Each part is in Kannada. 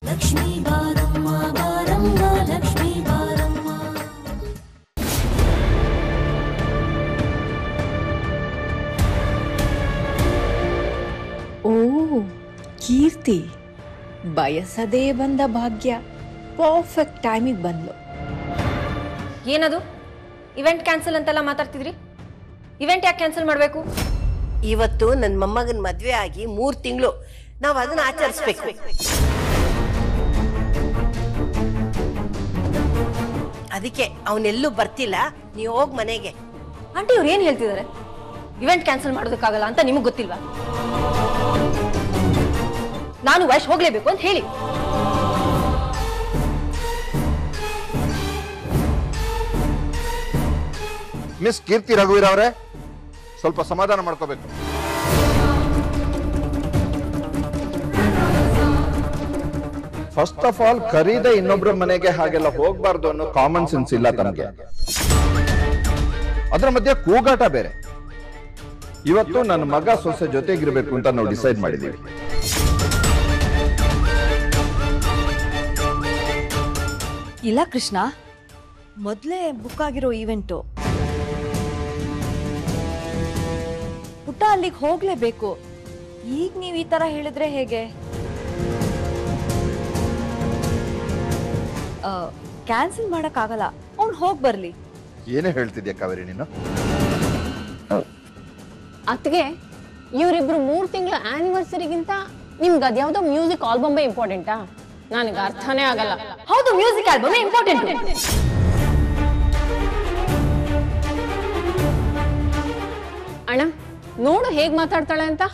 ಲಕ್ಷ್ಮೀ ಬಾರಮ್ಮ ಬಾರಮ್ಮ ಲಕ್ಷ್ಮೀ ಬಾರಮ್ಮ ಓ ಕೀರ್ತಿ ಬಯಸದೇ ಬಂದ ಭಾಗ್ಯ ಪರ್ಫೆಕ್ಟ್ ಟೈಮಿಗೆ ಬಂದ್ಲು ಏನದು ಇವೆಂಟ್ ಕ್ಯಾನ್ಸಲ್ ಅಂತೆಲ್ಲ ಮಾತಾಡ್ತಿದ್ರಿ ಇವೆಂಟ್ ಯಾಕೆ ಕ್ಯಾನ್ಸಲ್ ಮಾಡಬೇಕು ಇವತ್ತು ನನ್ನ ಮೊಮ್ಮಗನ ಮದ್ವೆ ಆಗಿ ಮೂರ್ ತಿಂಗಳು ನಾವು ಅದನ್ನ ಆಚರಿಸ್ಬೇಕು ಅದಕ್ಕೆ ಅವನೆಲ್ಲೂ ಬರ್ತಿಲ್ಲ ನೀವು ಹೋಗ್ ಮನೆಗೆ ಆಂಟಿ ಇವ್ರು ಏನು ಹೇಳ್ತಿದ್ದಾರೆ ಇವೆಂಟ್ ಕ್ಯಾನ್ಸಲ್ ಮಾಡೋದಕ್ಕಾಗಲ್ಲ ಅಂತ ನಿಮಗೆ ಗೊತ್ತಿಲ್ವಾ ನಾನು ವಯಸ್ಸು ಹೋಗ್ಲೇಬೇಕು ಅಂತ ಹೇಳಿ ಮಿಸ್ ಕೀರ್ತಿ ರಘುವೀರ್ ಅವರೇ ಸ್ವಲ್ಪ ಸಮಾಧಾನ ಮಾಡ್ಕೋಬೇಕು ಫಸ್ಟ್ ಆಫ್ ಆಲ್ ಖರೀದೆ ಇನ್ನೊಬ್ರ ಮನೆಗೆ ಹಾಗೆಲ್ಲ ಹೋಗ್ಬಾರ್ದು ಅನ್ನೋ ಕಾಮನ್ ಸೆನ್ಸ್ ಇಲ್ಲ ತಮಗೆ ಅದ್ರ ಮಧ್ಯೆ ಕೂಗಾಟ ಬೇರೆ ಇವತ್ತು ನನ್ನ ಮಗ ಸೊಸೆ ಜೊತೆಗಿರ್ಬೇಕು ಅಂತ ನಾವು ಡಿಸೈಡ್ ಮಾಡಿದೀವಿ ಇಲ್ಲ ಕೃಷ್ಣ ಮೊದಲೇ ಬುಕ್ ಆಗಿರೋ ಈವೆಂಟು ಪುಟ್ಟ ಅಲ್ಲಿಗೆ ಹೋಗ್ಲೇಬೇಕು ಈಗ ನೀವು ಈ ತರ ಹೇಳಿದ್ರೆ ಹೇಗೆ ಕ್ಯಾನ್ಸಲ್ ಮಾಡಕ್ಕಾಗಲ್ಲ ಅವ್ನು ಹೋಗಿ ಬರ್ಲಿ ಏನೇ ಹೇಳ್ತಿದ್ಯಾ ಕಾವೇರಿ ನೀನು ಅತ್ಗೆ ಇವರಿಬ್ರು ಮೂರ್ ತಿಂಗಳ ಆನಿವರ್ಸರಿಗಿಂತ ನಿಮ್ಗೆ ಅದ್ಯಾವುದೋ ಮ್ಯೂಸಿಕ್ ಆಲ್ಬಂಬೇ ಇಂಪಾರ್ಟೆಂಟಾ ನನಗೆ ಅರ್ಥನೇ ಆಗಲ್ಲ ಹೌದು ಮ್ಯೂಸಿಕ್ ಆಲ್ಬಮ್ ಇಂಪಾರ್ಟೆಂಟ್ ಅಣ್ಣ ನೋಡು ಹೇಗ್ ಮಾತಾಡ್ತಾಳೆ ಅಂತ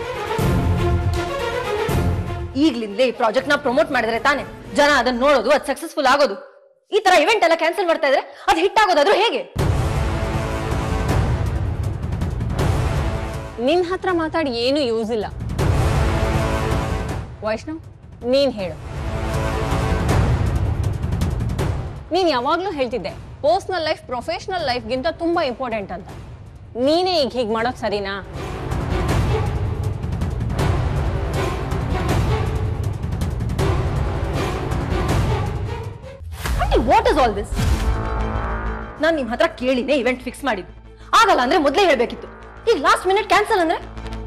ಈಗ್ಲಿಂದಲೇ ಈ ಪ್ರಾಜೆಕ್ಟ್ ನ ಪ್ರಮೋಟ್ ಮಾಡಿದ್ರೆ ತಾನೆ ಜನ ಅದನ್ನ ನೋಡೋದು ಅದು ಸಕ್ಸಸ್ಫುಲ್ ಆಗೋದು ಈ ತರ ಇವೆಂಟ್ ಎಲ್ಲ ಕ್ಯಾನ್ಸಲ್ ಮಾಡ್ತಾ ಇದ್ರೆ ಅದು ಹಿಟ್ ಆಗೋದಾದ್ರೂ ಹೇಗೆ ನಿನ್ ಹತ್ರ ಮಾತಾಡಿ ಏನು ಯೂಸ್ ಇಲ್ಲ ವೈಷ್ಣವ್ ನೀನ್ ಹೇಳು ನೀನ್ ಯಾವಾಗ್ಲೂ ಹೇಳ್ತಿದ್ದೆ ಪರ್ಸನಲ್ ಲೈಫ್ ಪ್ರೊಫೆಷನಲ್ ಲೈಫ್ಗಿಂತ ತುಂಬಾ ಇಂಪಾರ್ಟೆಂಟ್ ಅಂತ ನೀನೇ ಈಗ ಹೀಗೆ ಮಾಡೋದು ಸರಿನಾ ವಾಟ್ ಇಸ್ ಆಲ್ ದಿಸ್ ನಾನು ನಿಮ್ ಹತ್ರ ಕೇಳಿನೇ ಇವೆಂಟ್ ಫಿಕ್ಸ್ ಮಾಡಿದ್ದು ಆಗಲ್ಲ ಅಂದ್ರೆ ಮೊದಲೇ ಹೇಳ್ಬೇಕಿತ್ತು ಈಗ ಲಾಸ್ಟ್ ಮಿನಿಟ್ ಕ್ಯಾನ್ಸಲ್ ಅಂದ್ರೆ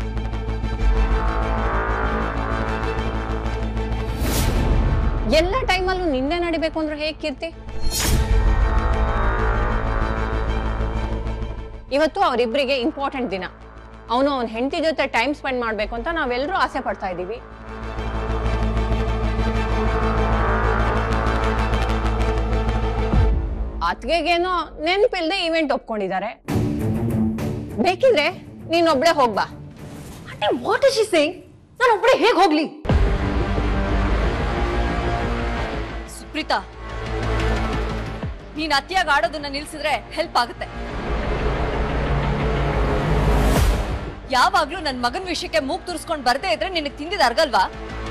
ಎಲ್ಲ ಟೈಮಲ್ಲೂ ನಿಂದೆ ನಡಿಬೇಕು ಅಂದ್ರೆ ಹೇಗೆ ಕೀರ್ತಿ ಇವತ್ತು ಅವರಿಬ್ಬರಿಗೆ ಇಂಪಾರ್ಟೆಂಟ್ ದಿನ ಅವನು ಅವನ ಹೆಂಡತಿ ಜೊತೆ ಟೈಮ್ ಸ್ಪೆಂಡ್ ಮಾಡಬೇಕು ಅಂತ ನಾವೆಲ್ಲರೂ ಆಸೆ ಪಡ್ತಾ ಇದ್ದೀವಿ ಅತ್ಗೆಗೇನೋ ನೆನಪಿಲ್ದೆ ಇವೆಂಟ್ ಒಪ್ಕೊಂಡಿದ್ದಾರೆ ಬೇಕಿದ್ರೆ ನೀನೊಬ್ಳೆ ಹೋಗ್ಬಾ ವಾಟ್ ಇಸ್ ಶಿ ಸೇಯಿಂಗ್ ನಾನು ಒಬ್ಬಳೆ ಹೇಗೆ ಹೋಗ್ಲಿ ಸುಪ್ರೀತಾ ನೀನ್ ಅತಿಯಾಗಿ ಆಡೋದನ್ನ ನಿಲ್ಸಿದ್ರೆ ಹೆಲ್ಪ್ ಆಗುತ್ತೆ ಯಾವಾಗ್ಲೂ ನನ್ ಮಗನ್ ವಿಷಯಕ್ಕೆ ಮೂಗ್ ತುರ್ಸ್ಕೊಂಡ್ ಬರ್ದೇ ಇದ್ರೆ ನಿನಗ್ ತಿಂದಿದ ಅರ್ಗಲ್ವಾ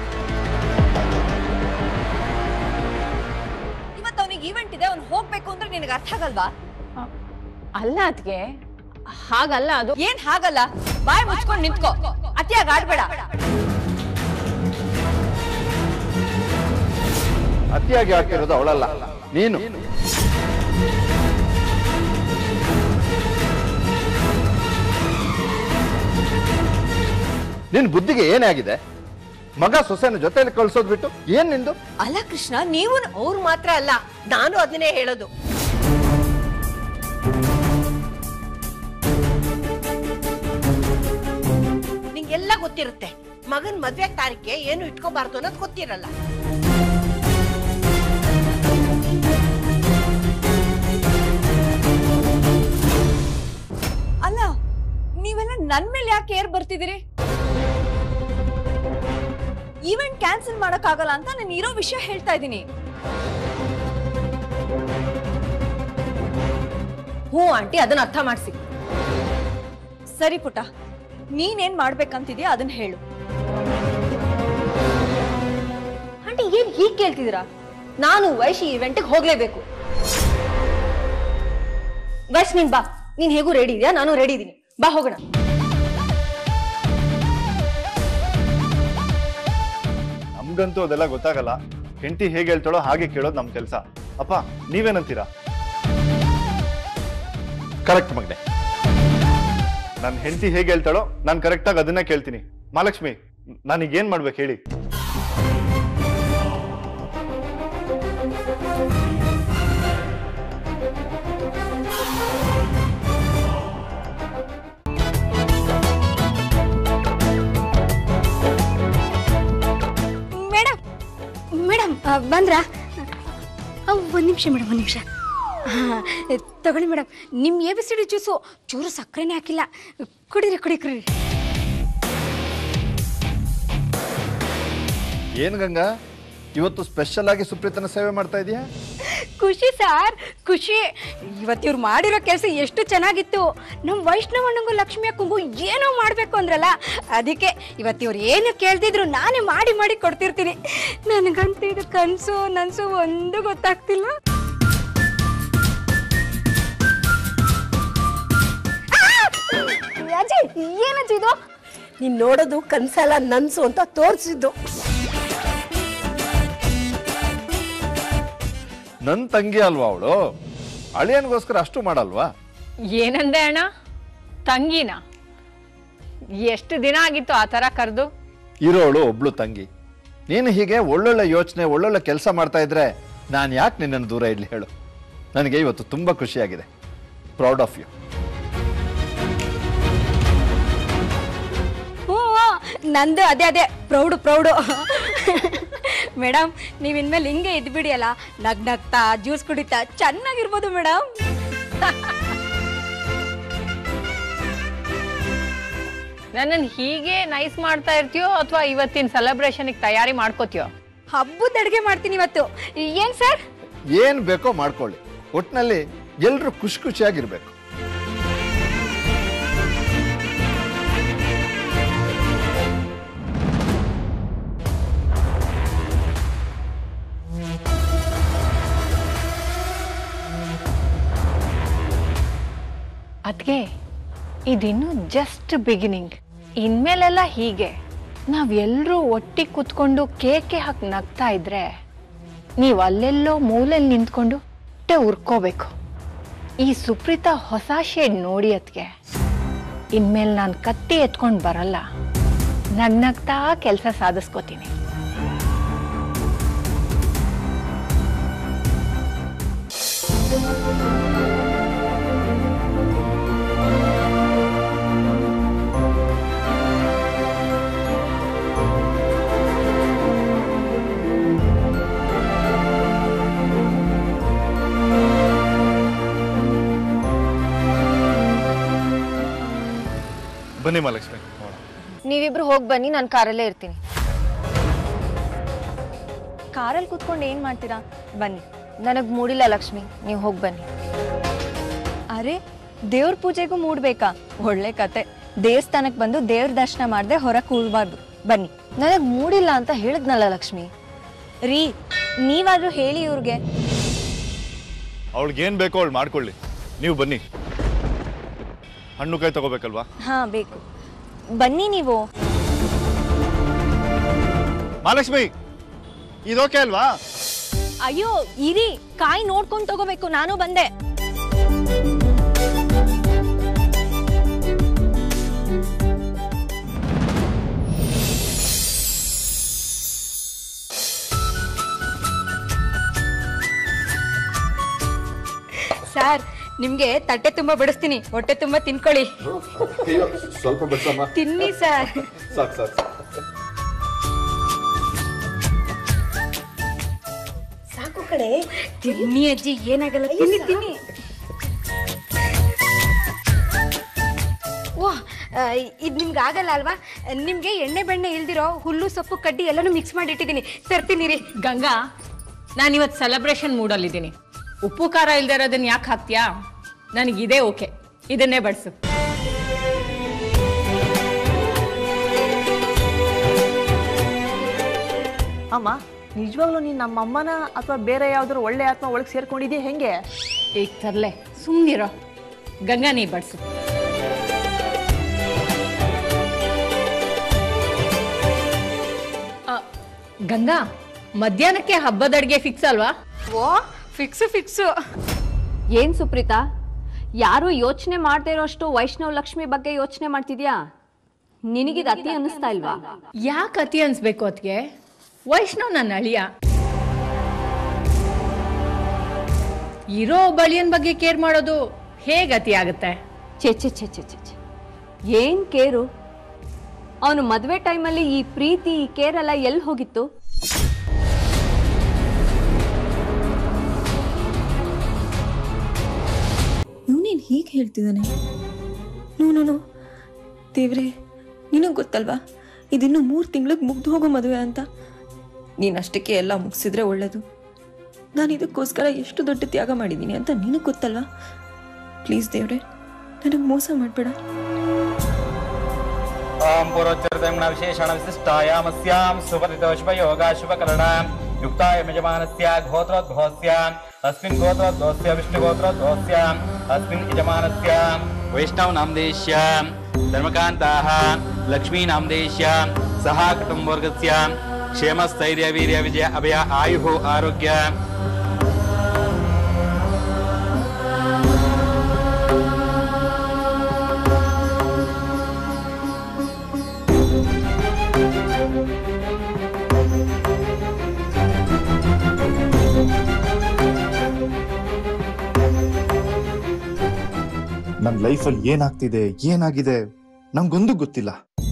ಇವತ್ತು ಅವನಿಗೆ ಈವೆಂಟ್ ಇದೆ ಅವ್ನು ಹೋಗ್ಬೇಕು ಅಂದ್ರೆ ನಿನಗೆ ಅರ್ಥ ಆಗಲ್ವಾ ಅಲ್ಲ ಅತ್ಗೆ ಹಾಗಲ್ಲ ಅದು ಏನ್ ಹಾಗಲ್ಲ ಬಾಯ್ ಮುಚ್ಕೊಂಡ್ ನಿಂತ್ಕೋ ಅತಿಯಾಗಿ ಆಡ್ಬೇಡ ಅತಿಯಾಗಿ ಆಗ್ತಿರೋದು ಅವಳಲ್ಲ ನೀನು ನಿನ್ ಬುದ್ಧಿಗೆ ಏನೇ ಆಗಿದೆ ಮಗ ಸೊಸೆನ ಜೊತೆಲಿ ಕಳ್ಸೋದ್ ಬಿಟ್ಟು ಏನ್ ನಿಂದು ಅಲ್ಲ ಕೃಷ್ಣ ನೀವು ಅವ್ರು ಮಾತ್ರ ಅಲ್ಲ ನಾನು ಅದನ್ನೇ ಹೇಳೋದು ನಿಂಗೆಲ್ಲ ಗೊತ್ತಿರುತ್ತೆ ಮಗನ್ ಮದ್ವೆ ತಾರೀಕೆ ಏನು ಇಟ್ಕೋಬಾರ್ದು ಅನ್ನೋದು ಗೊತ್ತಿರಲ್ಲ ಅಲ್ಲ ನೀವೆಲ್ಲ ನನ್ ಮೇಲೆ ಯಾಕೆ ಏರ್ ಬರ್ತಿದ್ದೀರಿ ಈವೆಂಟ್ ಕ್ಯಾನ್ಸಲ್ ಮಾಡಕ್ಕಾಗಲ್ಲ ಅಂತ ನಾನು ಇರೋ ವಿಷಯ ಹೇಳ್ತಾ ಇದ್ದೀನಿ ಹ್ಞೂ ಆಂಟಿ ಅದನ್ನ ಅರ್ಥ ಮಾಡಿಸಿ ಸರಿ ಪುಟ ನೀನೇನ್ ಮಾಡ್ಬೇಕಂತಿದ್ಯಾ ಅದನ್ನ ಹೇಳು ಆಂಟಿ ಏನ್ ಹೀಗ್ ಕೇಳ್ತಿದ್ದೀರಾ ನಾನು ವೈಶಿ ಇವೆಂಟ್ಗೆ ಹೋಗ್ಲೇಬೇಕು ವೈಶ್ ನೀನ್ ಬಾ ನೀನ್ ಹೇಗೂ ರೆಡಿ ಇದೆಯಾ ನಾನು ರೆಡಿ ಇದೀನಿ ಬಾ ಹೋಗೋಣ ನಮ್ಗ ನಮ್ಗಂತೂ ಅದೆಲ್ಲ ಗೊತ್ತಾಗಲ್ಲ ಹೆಂಡತಿ ಹೇಗೆ ಹೇಳ್ತಾಳೋ ಹಾಗೆ ಕೇಳೋದು ನಮ್ ಕೆಲಸ ಅಪ್ಪ ನೀವೇನಂತೀರಾ ಕರೆಕ್ಟ್ ಮಗನೆ ನನ್ನ ಹೆಂಡತಿ ಹೇಗೆ ಹೇಳ್ತಾಳೋ ನಾನು ಕರೆಕ್ಟಾಗಿ ಅದನ್ನೇ ಕೇಳ್ತೀನಿ ಮಹಾಲಕ್ಷ್ಮಿ ನಾನೀಗ ಏನ್ ಮಾಡ್ಬೇಕು ಹೇಳಿ ಮೇಡಮ್ ಮೇಡಮ್ ಬಂದ್ರಾ ಒಂದು ನಿಮಿಷ ಮೇಡಮ್ ಒಂದು ನಿಮಿಷ ಹಾಂ ತಗೊಳ್ಳಿ ಮೇಡಮ್ ನಿಮ್ಮ A B C D juice ಚೂರು ಸಕ್ಕರೆನೇ ಹಾಕಿಲ್ಲ ಕುಡೀರಿ ಕುಡಿ ಕುಡೀರಿ ಏನ್ ಗಂಗಾ ಇವತ್ತು ಸ್ಪೆಷಲ್ ಆಗಿ ಸುಪ್ರೀತನ ಸೇವೆ ಮಾಡ್ತಾ ಇದೀಯಾ ಖುಷಿ ಸರ್ ಖುಷಿ ಇವತ್ತು ಇವ್ರು ಮಾಡಿರೋ ಕೆಲಸ ಎಷ್ಟು ಚೆನ್ನಾಗಿತ್ತು ನಮ್ಮ ವೈಷ್ಣವಣ್ಣಂಗೂ ಲಕ್ಷ್ಮಿ ಅಕ್ಕಂಗೂ ಏನೋ ಮಾಡಬೇಕು ಅಂದ್ರಲ್ಲ ಅದಕ್ಕೆ ಇವತ್ತು ಇವ್ರು ಏನು ಕೇಳ್ತಿದ್ರು ನಾನೇ ಮಾಡಿ ಮಾಡಿ ಕೊಡ್ತಿರ್ತೀನಿ ನನಗಂತೂ ಇದು ಕನಸು ನನ್ಸು ಒಂದು ಗೊತ್ತಾಗ್ತಿಲ್ಲ ಆ! ಅಜ್ಜಿ ಏನಜ್ಜಿ ಇದು ನೀನ್ ನೋಡೋದು ಕನ್ಸಲ್ಲ ನನ್ಸು ಅಂತ ತೋರಿಸಿದ್ದು ನನ್ ತಂಗಿ ಅಲ್ವಾ ಅವಳು ಅಳಿಯನ್ಗೋಸ್ಕರ ಅಷ್ಟು ಮಾಡಲ್ವಾ ಏನಂದೆ ಅಣ್ಣ ತಂಗಿನ ಎಷ್ಟು ದಿನ ಆಗಿತ್ತು ಆ ಥರ ಕರೆದು ಇರೋಳು ಒಬ್ಳು ತಂಗಿ ನೀನು ಹೀಗೆ ಒಳ್ಳೊಳ್ಳೆ ಯೋಚನೆ ಒಳ್ಳೊಳ್ಳೆ ಕೆಲಸ ಮಾಡ್ತಾ ಇದ್ರೆ ನಾನು ಯಾಕೆ ನಿನ್ನನ್ನು ದೂರ ಇಡ್ಲಿ ಹೇಳು ನನಗೆ ಇವತ್ತು ತುಂಬಾ ಖುಷಿಯಾಗಿದೆ ಪ್ರೌಡ್ ಆಫ್ ಯು ಹ್ಞೂ ನಂದು ಅದೇ ಅದೇ ಪ್ರೌಡು ಪ್ರೌಡು ಮೇಡಮ್ ನೀವು ಇನ್ಮೇಲೆ ಹಿಂಗೆ ಇದ್ಬಿಡಿ ಅಲ್ಲ ನಗ್ ನಗ್ತಾ ಜ್ಯೂಸ್ ಕುಡಿತಾ ಚೆನ್ನಾಗಿರ್ಬೋದು ಮೇಡಮ್ ನನ್ನನ್ನು ಹೀಗೆ ನೈಸ್ ಮಾಡ್ತಾ ಇರ್ತೀಯೋ ಅಥವಾ ಇವತ್ತಿನ ಸೆಲೆಬ್ರೇಷನ್ಗೆ ತಯಾರಿ ಮಾಡ್ಕೋತೀಯೋ ಹಬ್ಬದ ಅಡುಗೆ ಮಾಡ್ತೀನಿ ಇವತ್ತು ಏನ್ ಸರ್ ಏನ್ ಬೇಕೋ ಮಾಡ್ಕೊಳ್ಳಿ ಒಟ್ನಲ್ಲಿ ಎಲ್ರು ಖುಷಿ ಖುಷಿಯಾಗಿರ್ಬೇಕು ಅದ್ಗೆ ಇದಿನ್ನು ಜಸ್ಟ್ ಬಿಗಿನಿಂಗ್ ಇನ್ಮೇಲೆಲ್ಲ ಹೀಗೆ ನಾವೆಲ್ಲರೂ ಒಟ್ಟಿಗೆ ಕೂತ್ಕೊಂಡು ಕೇಕೆ ಹಾಕಿ ನಗ್ತಾ ಇದ್ರೆ ನೀವು ಅಲ್ಲೆಲ್ಲೋ ಮೂಲೆಯಲ್ಲಿ ನಿಂತ್ಕೊಂಡು ಹೊಟ್ಟೆ ಉರ್ಕೋಬೇಕು ಈ ಸುಪ್ರೀತಾ ಹೊಸ ಶೇಡ್ ನೋಡಿ ಅದ್ಗೆ ಇನ್ಮೇಲೆ ನಾನು ಕತ್ತಿ ಎತ್ಕೊಂಡು ಬರಲ್ಲ ನಗ್ನಗ್ತಾ ಕೆಲಸ ಸಾಧಿಸ್ಕೋತೀನಿ ಬನ್ನಿ ಮಹಾಲಕ್ಷ್ಮಿ ನೋಡೋಣ ನೀವಿಬ್ರು ಹೋಗಿ ಬನ್ನಿ ನಾನು ಕಾರಲ್ಲೇ ಇರ್ತೀನಿ ಕಾರಲ್ಲಿ ಕೂತ್ಕೊಂಡು ಏನು ಮಾಡ್ತೀರಾ ಬನ್ನಿ ನನಗೆ ಮೂಡಿಲ್ಲ ಲಕ್ಷ್ಮಿ ನೀವು ಹೋಗಿ ಬನ್ನಿ ಅರೆ ದೇವ್ರ ಪೂಜೆಗೂ ಮೂಡ್ಬೇಕಾ ಒಳ್ಳೆ ಕತೆ ದೇವಸ್ಥಾನಕ್ಕೆ ಬಂದು ದೇವ್ರ ದರ್ಶನ ಮಾಡದೆ ಹೊರ ಕೂಡಬಾರ್ದು ಬನ್ನಿ ನನಗೆ ಮೂಡಿಲ್ಲ ಅಂತ ಹೇಳಿದ್ನಲ್ಲ ಲಕ್ಷ್ಮಿ ರೀ ನೀವಾದ್ರೂ ಹೇಳಿ ಇವ್ರಿಗೆ ಅವಳಿಗೆ ಏನ್ ಬೇಕೋ ಅವಳು ಮಾಡ್ಕೊಳ್ಳಿ ನೀವು ಬನ್ನಿ ಹಣ್ಣು ಕಾಯಿ ತಗೋಬೇಕಲ್ವಾ ಹಾ ಬೇಕು ಬನ್ನಿ ನೀವು ಮಹಾಲಕ್ಷ್ಮಿ ಇದೋಕೆ ಅಲ್ವಾ ಅಯ್ಯೋ ಇರಿ ಕಾಯಿ ನೋಡ್ಕೊಂಡು ತಗೋಬೇಕು ನಾನು ಬಂದೆ ಸರ್ ನಿಮ್ಗೆ ತಟ್ಟೆ ತುಂಬಾ ಬಿಡಿಸ್ತೀನಿ ಹೊಟ್ಟೆ ತುಂಬಾ ತಿನ್ಕೊಳ್ಳಿ ಸ್ವಲ್ಪ ಬಸಮ್ಮ ತಿನ್ನಿ ಸರ್ ಸಾಕು ಸಾಕು ಸಾಕು ಕಣೆ ತಿನ್ನಿ ಅಜ್ಜಿ ಏನಾಗಲ್ಲ ತಿನ್ನಿ ತಿನ್ನಿ ಓ ಇದು ನಿಮ್ಗೆ ಆಗಲ್ಲ ಅಲ್ವಾ ನಿಮ್ಗೆ ಎಣ್ಣೆ ಬೆಣ್ಣೆ ಇಲ್ದಿರೋ ಹುಲ್ಲು ಸೊಪ್ಪು ಕಡ್ಡಿ ಎಲ್ಲಾನು ಮಿಕ್ಸ್ ಮಾಡಿ ಇಟ್ಟಿದ್ದೀನಿ ತರ್ತೀನಿ ರೀ ಗಂಗಾ ನಾನಿವತ್ತು ಸೆಲೆಬ್ರೇಷನ್ ಮೂಡಲ್ಲಿದ್ದೀನಿ ಉಪ್ಪು ಖಾರ ಇಲ್ದೇ ಇರೋದನ್ನ ಯಾಕೆ ಹಾಕ್ತೀಯಾ ನನಗಿದೇ ಓಕೆ ಇದನ್ನೇ ಬಡಿಸು ಅಮ್ಮ ನಿಜವಾಗ್ಲೂ ನೀನು ನಮ್ಮ ಅಮ್ಮನ ಅಥವಾ ಬೇರೆ ಯಾವ್ದಾದ್ರು ಒಳ್ಳೆ ಆತ್ಮ ಒಳಗೆ ಸೇರ್ಕೊಂಡಿದ್ಯಾ ಹೆಂಗೆ ಈಗ ತರ್ಲೆ ಸುಮ್ಮನಿರೋ ಗಂಗಾ ನೀ ಬಡಿಸು ಗಂಗಾ ಮಧ್ಯಾಹ್ನಕ್ಕೆ ಹಬ್ಬದ ಅಡ್ಗೆ ಫಿಕ್ಸ್ ಅಲ್ವಾ ಓ ಫಿಕ್ಸು ಫಿಕ್ಸು ಏನ್ ಸುಪ್ರೀತಾ ಯಾರು ಯೋಚನೆ ಮಾಡದೇ ಇರೋಷ್ಟು ವೈಷ್ಣವ್ ಲಕ್ಷ್ಮಿ ಬಗ್ಗೆ ಯೋಚನೆ ಮಾಡ್ತಿದ್ಯಾ ನಿನಗಿದ ಅತಿ ಅನ್ನಿಸ್ತಾ ಇಲ್ವಾ ಯಾಕೆ ಅತಿ ಅನ್ಸ್ಬೇಕು ಅದಕ್ಕೆ ವೈಷ್ಣವ್ ನನ್ನ ಅಳಿಯ ಇರೋ ಬಳಿಯನ್ ಬಗ್ಗೆ ಕೇರ್ ಮಾಡೋದು ಹೇಗೆ ಅತಿ ಆಗುತ್ತೆ ಛೆ ಛೆ ಛೆ ಛೆ ಛೆ ಛೆ. ಏನ್ ಕೇರು ಅವನು ಮದ್ವೆ ಟೈಮಲ್ಲಿ ಈ ಪ್ರೀತಿ ಈ ಕೇರ್ ಎಲ್ಲ ಎಲ್ಲಿ ಹೋಗಿತ್ತು ಇವನೇನು ಹೀಗೆ ಹೇಳ್ತಿದ್ದಾನೆ ನೋ ನೋ ನೋ ದೇವ್ರೆ ನಿನಗೆ ಗೊತ್ತಲ್ವಾ ಇದಿನ್ನು ಮೂರು ತಿಂಗಳಿಗೆ ಮುಗ್ದು ಹೋಗೋ ಮದುವೆ ಅಂತ ನೀನು ಅಷ್ಟಕ್ಕೆ ಎಲ್ಲ ಮುಗಿಸಿದ್ರೆ ಒಳ್ಳೇದು ನಾನು ಇದಕ್ಕೋಸ್ಕರ ಎಷ್ಟು ದೊಡ್ಡ ತ್ಯಾಗ ಮಾಡಿದ್ದೀನಿ ಅಂತ ನಿನಗೆ ಗೊತ್ತಲ್ವಾ ಪ್ಲೀಸ್ ದೇವ್ರೆ ನನಗೆ ಮೋಸ ಮಾಡಬೇಡ ಓಂ ಪೂರ್ವೋಚ್ಚರತಂಗುಣ ವಿಶೇಷಣ ವಿಶಿಷ್ಟಾಯಾಮಸ್ಯಾಂ ಸುಪತಿತೋಷ್ಪಯೋಗ ಶುಭಕರಣಾಂ ಯುಕ್ತಾಯ ಯಜಮಾನಸ್ಯ ಗೋತ್ರೋದ್ಭವಸ್ಯ ಅಸ್ಮಿನ್ ಗೋತ್ರೋದ್ಭವಸ್ಯ ವಿಷ್ಣುಗೋತ್ರೋದ್ಭವಸ್ಯ ಅಸ್ಮಿನ್ ಯಜಮಾನಸ್ಯ ವೈಷ್ಣವ ನಾಮದೇಶ್ಯ ಧರ್ಮಕಾಂತಾಃ ಲಕ್ಷ್ಮೀ ನಾಮದೇಶ್ಯ ಸಹ ಕುಟುಂಬವರ್ಗಸ್ಯ ಕ್ಷೇಮಸ್ಥೈರ್ಯ ವೀರ್ಯ ವಿಜಯ ಅಭಯ ಆಯುಃ ಆರೋಗ್ಯ ನನ್ನ ಲೈಫಲ್ಲಿ ಏನಾಗ್ತಿದೆ ಏನಾಗಿದೆ ನಂಗೊಂದು ಗೊತ್ತಿಲ್ಲ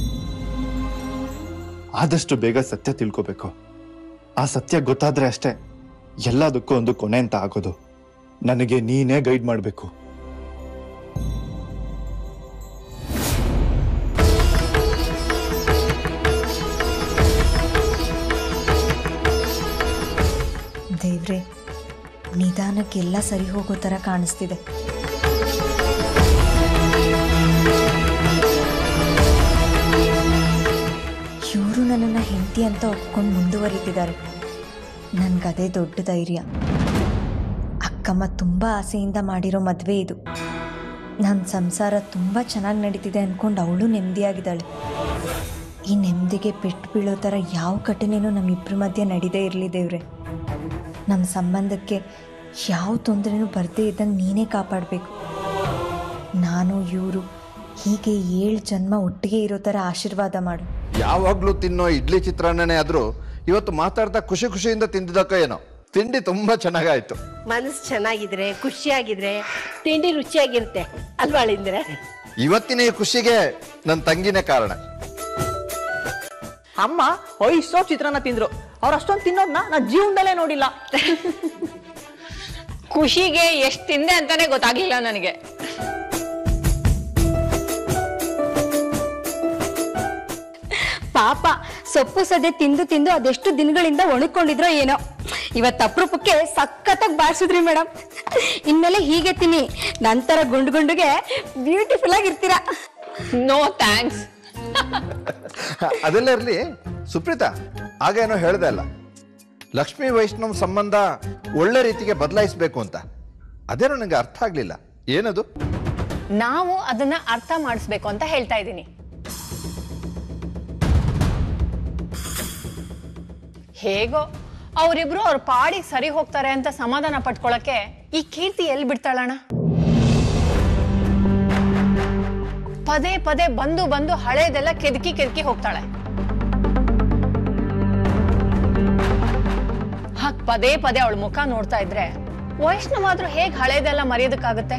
ಆದಷ್ಟು ಬೇಗ ಸತ್ಯ ತಿಳ್ಕೋಬೇಕು ಆ ಸತ್ಯ ಗೊತ್ತಾದ್ರೆ ಅಷ್ಟೇ ಎಲ್ಲದಕ್ಕೂ ಒಂದು ಕೊನೆ ಅಂತ ಆಗೋದು ನನಗೆ ನೀನೇ ಗೈಡ್ ಮಾಡಬೇಕು ದೇವ್ರೆ ನಿಧಾನಕ್ಕೆಲ್ಲ ಸರಿ ಹೋಗೋ ಥರ ಕಾಣಿಸ್ತಿದೆ ಇವರು ನನ್ನನ್ನು ಹೆಂಡತಿ ಅಂತ ಒಪ್ಕೊಂಡು ಮುಂದುವರಿತಿದ್ದಾರೆ ನನಗದೇ ದೊಡ್ಡ ಧೈರ್ಯ ಅಕ್ಕಮ್ಮ ತುಂಬ ಆಸೆಯಿಂದ ಮಾಡಿರೋ ಮದುವೆ ಇದು ನನ್ನ ಸಂಸಾರ ತುಂಬ ಚೆನ್ನಾಗಿ ನಡೀತಿದೆ ಅಂದ್ಕೊಂಡು ಅವಳು ನೆಮ್ಮದಿಯಾಗಿದ್ದಾಳೆ ಈ ನೆಮ್ಮದಿಗೆ ಪೆಟ್ಟು ಬೀಳೋ ಥರ ಯಾವ ಘಟನೆನೂ ನಮ್ಮಿಬ್ಬರ ಮಧ್ಯೆ ನಡೀದೇ ಇರಲಿ ದೇವ್ರೆ ನಮ್ಮ ಸಂಬಂಧಕ್ಕೆ ಯಾವ ತೊಂದರೆನೂ ಬರದೇ ಇದ್ದಂಗೆ ನೀನೇ ಕಾಪಾಡಬೇಕು ನಾನು ಇವರು ಹೀಗೆ ಏಳು ಜನ್ಮ ಒಟ್ಟಿಗೆ ಇರೋ ಥರ ಆಶೀರ್ವಾದ ಮಾಡು ಯಾವಾಗ್ಲೂ ತಿನ್ನೋ ಇಡ್ಲಿ ಚಿತ್ರಾನ್ನನೇ ಆದ್ರೂ ಇವತ್ತು ಮಾತಾಡ್ತಾ ಖುಷಿ ಖುಷಿಯಿಂದ ತಿಂದಿದ್ದಕ್ಕೋ ಏನೋ ತಿಂಡಿ ತುಂಬಾ ಚೆನ್ನಾಗಾಯ್ತು ಮನಸ್ಸು ಚೆನ್ನಾಗಿದ್ರೆ ಖುಷಿಯಾಗಿದ್ರೆ ತಿಂಡಿ ರುಚಿಯಾಗಿರುತ್ತೆ ಅಲ್ವಾ ಅಳಿಂದ್ರೆ ಇವತ್ತಿನ ಈ ಖುಷಿಗೆ ನನ್ನ ತಂಗಿನೇ ಕಾರಣ ಅಮ್ಮ ಇಷ್ಟೋ ಚಿತ್ರಾನ್ನ ತಿಂದ್ರು ಅವ್ರು ಅಷ್ಟೊಂದು ತಿನ್ನೋದ್ನ ನಾ ಜೀವನದಲ್ಲೇ ನೋಡಿಲ್ಲ ಖುಷಿಗೆ ಎಷ್ಟು ತಿಂದೆ ಅಂತಾನೆ ಗೊತ್ತಾಗ್ಲಿಲ್ಲ ನನಗೆ ಪಾಪ ಸೊಪ್ಪು ಸದೆ ತಿಂದು ತಿಂದು ಅದೆಷ್ಟು ದಿನಗಳಿಂದ ಒಣಕೊಂಡಿದ್ರೋ ಏನೋ ಇವತ್ತು ಅಪರೂಪಕ್ಕೆ ಸಖತ್ತಾಗಿ ಬಾರಿಸಿದ್ರಿ ಮೇಡಮ್ ಇನ್ಮೇಲೆ ಹೀಗೆ ತಿನ್ನಿ ನಂತರ ಗುಂಡು ಗುಂಡುಗೆ ಬ್ಯೂಟಿಫುಲ್ ಆಗಿರ್ತೀರಾ ನೋ ಥ್ಯಾಂಕ್ಸ್ ಅದೆಲ್ಲ ಇರ್ಲಿ ಸುಪ್ರೀತಾ ಆಗೇನೋ ಹೇಳ್ದೆ ಅಲ್ಲ ಲಕ್ಷ್ಮೀ ವೈಷ್ಣವ್ ಸಂಬಂಧ ಒಳ್ಳೆ ರೀತಿಗೆ ಬದಲಾಯಿಸಬೇಕು ಅಂತ ಅದೇನೋ ನನಗೆ ಅರ್ಥ ಆಗ್ಲಿಲ್ಲ ಏನದು ನಾವು ಅದನ್ನ ಅರ್ಥ ಮಾಡಿಸ್ಬೇಕು ಅಂತ ಹೇಳ್ತಾ ಇದ್ದೀನಿ ಹೇಗೋ ಅವರಿಬ್ರು ಅವ್ರ ಪಾಡಿಗೆ ಸರಿ ಹೋಗ್ತಾರೆ ಅಂತ ಸಮಾಧಾನ ಪಟ್ಕೊಳಕ್ಕೆ ಈ ಕೀರ್ತಿ ಎಲ್ಲಿ ಬಿಡ್ತಾಳಣ್ಣ ಪದೇ ಪದೇ ಬಂದು ಬಂದು ಹಳೇದೆಲ್ಲ ಕೆದಕಿ ಕೆದಕಿ ಹೋಗ್ತಾಳೆ ಹಾಗ್ ಪದೇ ಪದೇ ಅವಳ ಮುಖ ನೋಡ್ತಾ ಇದ್ರೆ ವೈಷ್ಣವಾದ್ರೂ ಹೇಗ್ ಹಳೇದೆಲ್ಲ ಮರೆಯೋದಕ್ಕಾಗುತ್ತೆ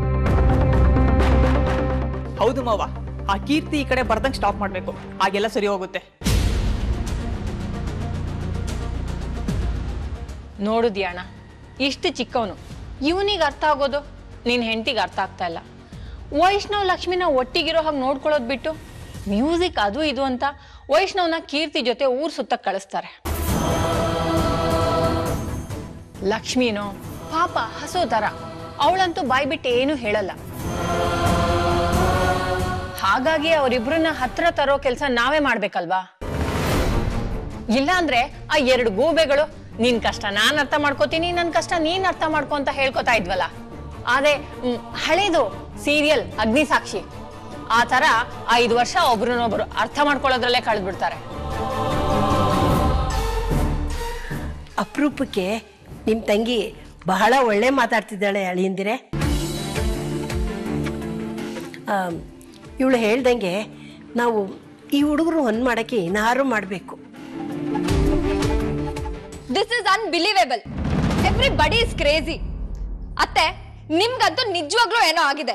ಹೌದು ಮಾವ ಆ ಕೀರ್ತಿ ಈ ಕಡೆ ಬರ್ದಂಗೆ ಸ್ಟಾಪ್ ಮಾಡಬೇಕು ಹಾಗೆಲ್ಲ ಸರಿ ಹೋಗುತ್ತೆ ನೋಡುದ್ಯಾಣ ಇಷ್ಟು ಚಿಕ್ಕವನು ಇವನಿಗೆ ಅರ್ಥ ಆಗೋದು ನಿನ್ ಹೆಂಡತಿಗೆ ಅರ್ಥ ಆಗ್ತಾ ಇಲ್ಲ ವೈಷ್ಣವ್ ಲಕ್ಷ್ಮಿನ ಒಟ್ಟಿಗಿರೋ ಹಾಗೆ ನೋಡ್ಕೊಳ್ಳೋದು ಬಿಟ್ಟು ಮ್ಯೂಸಿಕ್ ಅದು ಇದು ಅಂತ ವೈಷ್ಣವ್ನ ಕೀರ್ತಿ ಜೊತೆ ಊರ್ ಸುತ್ತ ಕಳಿಸ್ತಾರೆ ಲಕ್ಷ್ಮಿನೋ ಪಾಪ ಹಸು ತರ ಅವಳಂತೂ ಬಾಯ್ ಬಿಟ್ಟು ಏನು ಹೇಳಲ್ಲ ಹಾಗಾಗಿ ಅವರಿಬ್ರನ್ನ ಹತ್ರ ತರೋ ಕೆಲಸ ನಾವೇ ಮಾಡ್ಬೇಕಲ್ವಾ ಇಲ್ಲ ಅಂದ್ರೆ ಆ ಎರಡು ಗೂಬೆಗಳು ನಿನ್ ಕಷ್ಟ ನಾನ್ ಅರ್ಥ ಮಾಡ್ಕೋತೀನಿ ನನ್ ಕಷ್ಟ ನೀನ್ ಅರ್ಥ ಮಾಡ್ಕೊ ಅಂತ ಹೇಳ್ಕೊತಾ ಇದ್ವಲ್ಲ ಆದ್ರೆ ಮ್, ಹಳೇದು ಸೀರಿಯಲ್ ಅಗ್ನಿ ಸಾಕ್ಷಿ ಆ ತರ ಐದು ವರ್ಷ ಒಬ್ರನ್ನೊಬ್ರು ಅರ್ಥ ಮಾಡ್ಕೊಳ್ಳೋದ್ರಲ್ಲೇ ಕಳೆದ್ಬಿಡ್ತಾರೆ ಅಪರೂಪಕ್ಕೆ ನಿಮ್ಮ ತಂಗಿ ಬಹಳ ಒಳ್ಳೆ ಮಾತಾಡ್ತಿದ್ದಾಳೆ ಅಳಿಯಂದಿರೆ ಇವಳು ಹೇಳ್ದಂಗೆ ನಾವು ಈ ಹುಡುಗರು ಒಂದು ಮಾಡೋಕ್ಕೆ ಏನಾರು ಮಾಡಬೇಕು this is unbelievable everybody is crazy ಅತ್ತೆ ನಿಮ್ಗಂತೂ ನಿಜವಾಗ್ಲೂ ಏನೋ ಆಗಿದೆ